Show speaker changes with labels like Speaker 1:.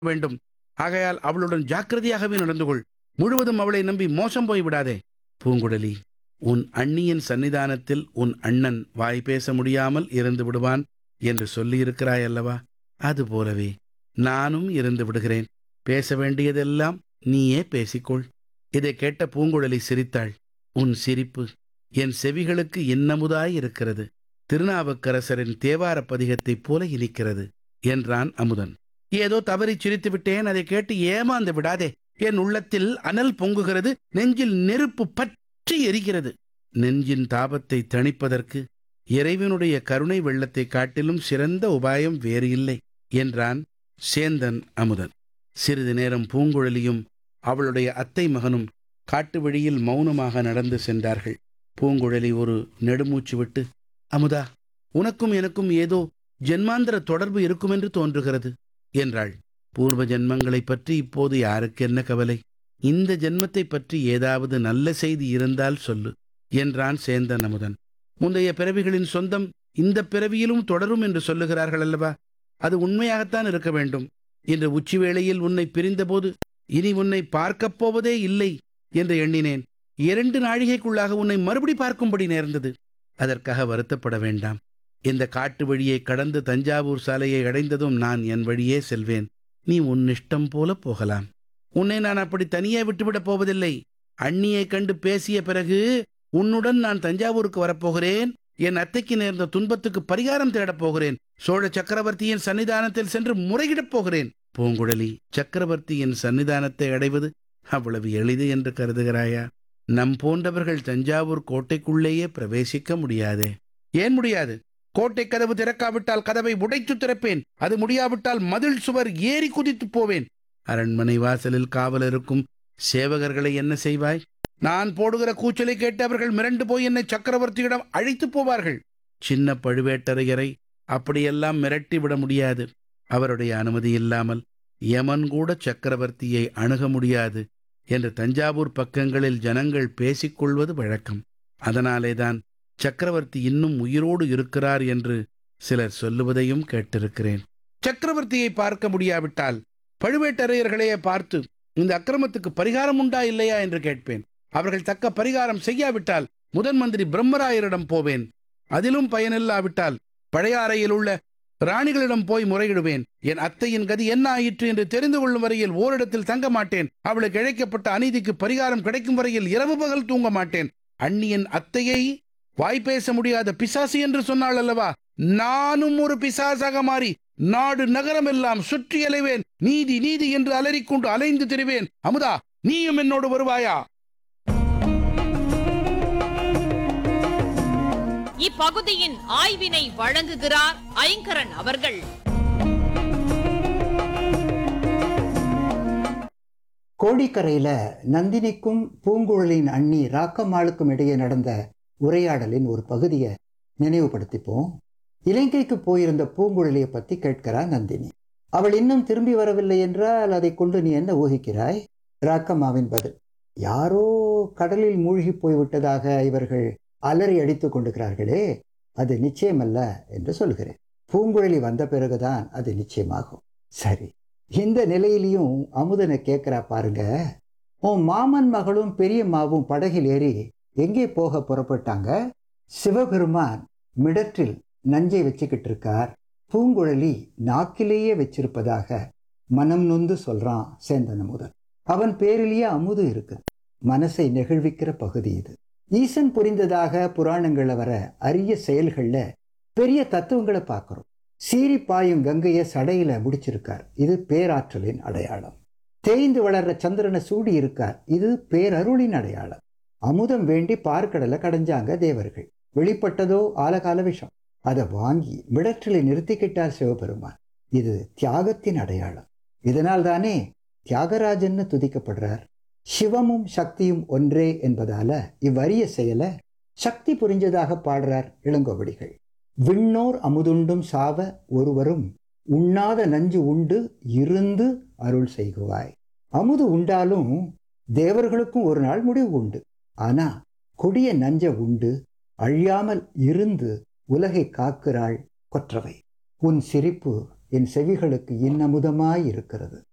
Speaker 1: வேண்டும் ஆகையால் அவளுடன் ஜாக்கிரதையாகவே நடந்து கொள் முழுவதும் அவளை நம்பி மோசம் போய் விடாதே பூங்குழலி உன் அண்ணியின் சன்னிதானத்தில் உன் அண்ணன் வாய் பேச முடியாமல் இருந்து விடுவான் என்று சொல்லியிருக்கிறாய் அல்லவா அதுபோலவே நானும் இருந்து விடுகிறேன் பேச வேண்டியதெல்லாம் நீயே பேசிக்கொள் இதை கேட்ட பூங்குழலி சிரித்தாள் உன் சிரிப்பு என் செவிகளுக்கு இன்னமுதாய் இருக்கிறது திருநாவுக்கரசரின் தேவார பதிகத்தைப் போல இனிக்கிறது என்றான் அமுதன் ஏதோ தவறிச் சிரித்து விட்டேன் அதை கேட்டு ஏமாந்து விடாதே என் உள்ளத்தில் அனல் பொங்குகிறது நெஞ்சில் நெருப்பு பற்றி எரிகிறது நெஞ்சின் தாபத்தை தணிப்பதற்கு இறைவனுடைய கருணை வெள்ளத்தைக் காட்டிலும் சிறந்த உபாயம் வேறு இல்லை என்றான் சேந்தன் அமுதன் சிறிது நேரம் பூங்குழலியும் அவளுடைய அத்தை மகனும் காட்டு வழியில் மௌனமாக நடந்து சென்றார்கள் பூங்குழலி ஒரு நெடுமூச்சு விட்டு அமுதா உனக்கும் எனக்கும் ஏதோ ஜென்மாந்திர தொடர்பு இருக்குமென்று தோன்றுகிறது என்றாள் பூர்வ ஜென்மங்களைப் பற்றி இப்போது யாருக்கு என்ன கவலை இந்த ஜென்மத்தைப் பற்றி ஏதாவது நல்ல செய்தி இருந்தால் சொல்லு என்றான் சேந்தன் அமுதன் முந்தைய பிறவிகளின் சொந்தம் இந்த பிறவியிலும் தொடரும் என்று சொல்லுகிறார்கள் அல்லவா அது உண்மையாகத்தான் இருக்க வேண்டும் இன்று உச்சி வேளையில் உன்னை பிரிந்தபோது இனி உன்னை பார்க்கப் போவதே இல்லை என்று எண்ணினேன் இரண்டு நாழிகைக்குள்ளாக உன்னை மறுபடி பார்க்கும்படி நேர்ந்தது அதற்காக வருத்தப்பட வேண்டாம் இந்த காட்டு வழியை கடந்து தஞ்சாவூர் சாலையை அடைந்ததும் நான் என் வழியே செல்வேன் நீ உன் இஷ்டம் போல போகலாம் உன்னை நான் அப்படி தனியே விட்டுவிடப் போவதில்லை அண்ணியைக் கண்டு பேசிய பிறகு உன்னுடன் நான் தஞ்சாவூருக்கு வரப்போகிறேன் என் அத்தைக்கு நேர்ந்த துன்பத்துக்கு பரிகாரம் தேடப் போகிறேன் சோழ சக்கரவர்த்தியின் சன்னிதானத்தில் சென்று முறையிடப் போகிறேன் பூங்குழலி சக்கரவர்த்தியின் சன்னிதானத்தை அடைவது அவ்வளவு எளிது என்று கருதுகிறாயா நம் போன்றவர்கள் தஞ்சாவூர் கோட்டைக்குள்ளேயே பிரவேசிக்க முடியாதே ஏன் முடியாது கோட்டை கதவு திறக்காவிட்டால் கதவை உடைத்து திறப்பேன் அது முடியாவிட்டால் மதில் சுவர் ஏறி குதித்து போவேன் அரண்மனை வாசலில் காவல் இருக்கும் சேவகர்களை என்ன செய்வாய் நான் போடுகிற கூச்சலை கேட்டு அவர்கள் மிரண்டு போய் என்னை சக்கரவர்த்தியிடம் அழைத்து போவார்கள் சின்ன பழுவேட்டரையரை அப்படியெல்லாம் மிரட்டி விட முடியாது அவருடைய அனுமதி இல்லாமல் யமன் கூட சக்கரவர்த்தியை அணுக முடியாது என்று தஞ்சாவூர் பக்கங்களில் ஜனங்கள் பேசிக்கொள்வது வழக்கம் அதனாலேதான் சக்கரவர்த்தி இன்னும் உயிரோடு இருக்கிறார் என்று சிலர் சொல்லுவதையும் கேட்டிருக்கிறேன் சக்கரவர்த்தியை பார்க்க முடியாவிட்டால் பழுவேட்டரையர்களையே பார்த்து இந்த அக்கிரமத்துக்கு பரிகாரம் உண்டா இல்லையா என்று கேட்பேன் அவர்கள் தக்க பரிகாரம் செய்யாவிட்டால் முதன் மந்திரி பிரம்மராயரிடம் போவேன் அதிலும் பயனில்லாவிட்டால் பழையாறையில் உள்ள ராணிகளிடம் போய் முறையிடுவேன் என் அத்தையின் கதி என்ன ஆயிற்று என்று தெரிந்து கொள்ளும் வரையில் ஓரிடத்தில் தங்க மாட்டேன் அவளுக்கு இழைக்கப்பட்ட அநீதிக்கு பரிகாரம் கிடைக்கும் வரையில் இரவு பகல் தூங்க மாட்டேன் அண்ணியின் அத்தையை வாய் பேச முடியாத பிசாசு என்று சொன்னாள் அல்லவா நானும் ஒரு பிசாசாக மாறி நாடு நகரம் எல்லாம் சுற்றி அலைவேன் நீதி நீதி என்று அலறிக்கொண்டு அலைந்து திரிவேன் அமுதா நீயும் என்னோடு வருவாயா
Speaker 2: இப்பகுதியின் ஆய்வினை வழங்குகிறார் ஐங்கரன் அவர்கள்
Speaker 3: கோடிக்கரையில நந்தினிக்கும் பூங்குழலின் அண்ணி ராக்கம்மாளுக்கும் இடையே நடந்த உரையாடலின் ஒரு பகுதியை நினைவுபடுத்திப்போம் இலங்கைக்கு போயிருந்த பூங்குழலியை பத்தி கேட்கிறா நந்தினி அவள் இன்னும் திரும்பி வரவில்லை என்றால் அதை கொண்டு நீ என்ன ஊகிக்கிறாய் ராக்கம்மாவின் பதில் யாரோ கடலில் மூழ்கி போய்விட்டதாக இவர்கள் அலறி அடித்துக் கொண்டிருக்கிறார்களே அது நிச்சயமல்ல என்று சொல்கிறேன் பூங்குழலி வந்த பிறகுதான் அது நிச்சயமாகும் சரி இந்த நிலையிலையும் அமுதனை கேட்கிறா பாருங்க உன் மாமன் மகளும் பெரியம்மாவும் படகில் ஏறி எங்கே போக புறப்பட்டாங்க சிவபெருமான் மிடற்றில் நஞ்சை வச்சுக்கிட்டு இருக்கார் பூங்குழலி நாக்கிலேயே வச்சிருப்பதாக மனம் நொந்து சொல்றான் சேந்தன் அமுதன் அவன் பேரிலேயே அமுது இருக்குது மனசை நெகிழ்விக்கிற பகுதி இது ஈசன் புரிந்ததாக புராணங்கள்ல வர அரிய செயல்கள்ல பெரிய தத்துவங்களை பார்க்கிறோம் சீறி பாயும் கங்கையை சடையில முடிச்சிருக்கார் இது பேராற்றலின் அடையாளம் தேய்ந்து வளர்ற சந்திரனை சூடி இருக்கார் இது பேரருளின் அடையாளம் அமுதம் வேண்டி பார்க்கடலை கடைஞ்சாங்க தேவர்கள் வெளிப்பட்டதோ ஆலகால விஷம் அதை வாங்கி மிடற்றில நிறுத்திக்கிட்டார் சிவபெருமான் இது தியாகத்தின் அடையாளம் இதனால் தானே தியாகராஜன்னு துதிக்கப்படுறார் சிவமும் சக்தியும் ஒன்றே என்பதால இவ்வரிய செயலை சக்தி புரிஞ்சதாக பாடுறார் இளங்கோவடிகள் விண்ணோர் அமுதுண்டும் சாவ ஒருவரும் உண்ணாத நஞ்சு உண்டு இருந்து அருள் செய்குவாய் அமுது உண்டாலும் தேவர்களுக்கும் ஒரு நாள் முடிவு உண்டு ஆனா கொடிய நஞ்ச உண்டு அழியாமல் இருந்து உலகை காக்கிறாள் கொற்றவை உன் சிரிப்பு என் செவிகளுக்கு இன்னமுதமாய் இருக்கிறது